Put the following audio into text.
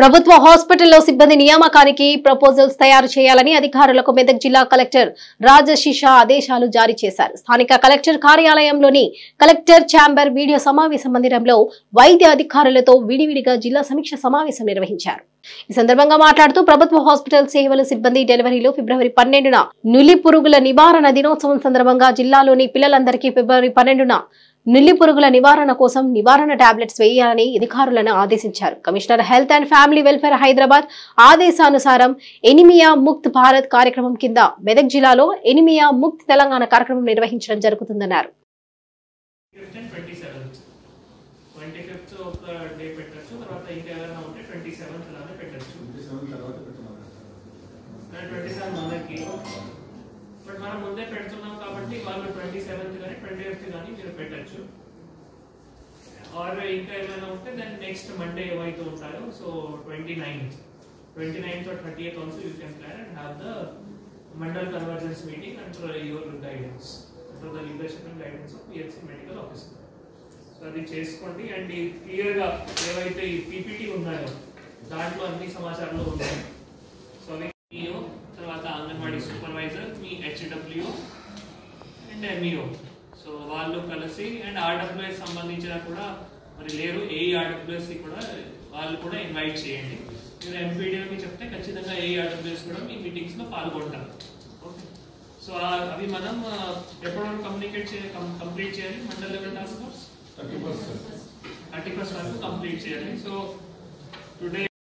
ప్రభుత్వ హాస్పిటల్లో సిబ్బంది నియామకానికి ప్రపోజల్స్ తయారు చేయాలని అధికారులకు మెదక్ జిల్లా కలెక్టర్ రాజశిష ఆదేశాలు జారీ చేశారు స్థానిక కలెక్టర్ కార్యాలయంలోని కలెక్టర్ ఛాంబర్ వీడియో సమావేశ మందిరంలో వైద్య అధికారులతో విడివిడిగా జిల్లా సమీక్ష సమావేశం నిర్వహించారు ఈ సందర్భంగా మాట్లాడుతూ ప్రభుత్వ హాస్పిటల్ సేవల సిబ్బంది డెలివరీలో ఫిబ్రవరి పన్నెండున నులి పురుగుల నివారణ దినోత్సవం సందర్భంగా జిల్లాలోని పిల్లలందరికీ ఫిబ్రవరి పన్నెండున నులి పురుగుల నివారణ కోసం నివారణ టాబ్లెట్స్ వేయాలని అధికారులను ఆదేశించారు commissioner health and family welfare Hyderabad ఆదేశానుసారం ఎనిమియా ముక్త్ భారత్ కార్యక్రమం కింద మెదక్ జిల్లాలో ఎనిమియా ముక్త్ తెలంగాణ కార్యక్రమం నిర్వహించడం జరుగుతుందన్నారు fifth and twenty seventh twenty fifth ఒక డే పెట్టచ్చు తర్వాత ఇంకా ఏదైనా ఉంటే ట్వంటీ సెవెంత్ లానే పెట్టచ్చు ట్వంటీ సెవెన్ తర్వాత పెట్టమన్నారు ట్వంటీ సెవెన్ మనకి బట్ మనం ముందే పెడుతున్నాం కాబట్టి వాళ్ళు ట్వంటీ సెవెంత్ కానీ ట్వంటీ ఫిఫ్త్ కానీ మీరు పెట్టచ్చు ఆర్ ఇంకా ఏమైనా ఉంటే దెన్ నెక్స్ట్ మండే ఏవైతే ఉంటాయో so twenty ninth twenty ninth or thirty eighth also you can plan and have the mandal convergence meeting and your guidance under the leadership and guidance of PHC medical officer so అది చేసుకోండి and ఈ clear గా ఏవైతే ఈ PPT ఉన్నాయో దాంట్లో అన్ని సమాచారాలు ఉన్నాయి సో అవి ఈఓ తర్వాత అంగన్వాడీ సూపర్వైజర్ మీ హెచ్డబ్ల్యూ అండ్ ఎంఈఓ సో వాళ్ళు కలిసి అండ్ ఆర్డబ్ల్యూఎస్ సంబంధించిన కూడా మరి లేరు ఏ ఆర్డబ్ల్యూఎస్ కూడా వాళ్ళు కూడా ఇన్వైట్ చేయండి మీరు ఎంపీడీఓకి చెప్తే ఖచ్చితంగా ఏ ఆర్డబ్ల్యూఎస్ కూడా మీ మీటింగ్స్ లో పాల్గొంటారు ఓకే సో ఆ- అవి మనం ఆ, ఎప్పటి వరకు కమ్యూనికేట్ చేయాలి కంప్లీట్ చేయాలి mandal level task force thirty percent thirty first వరకు కంప్లీట్ చేయాలి సో టుడే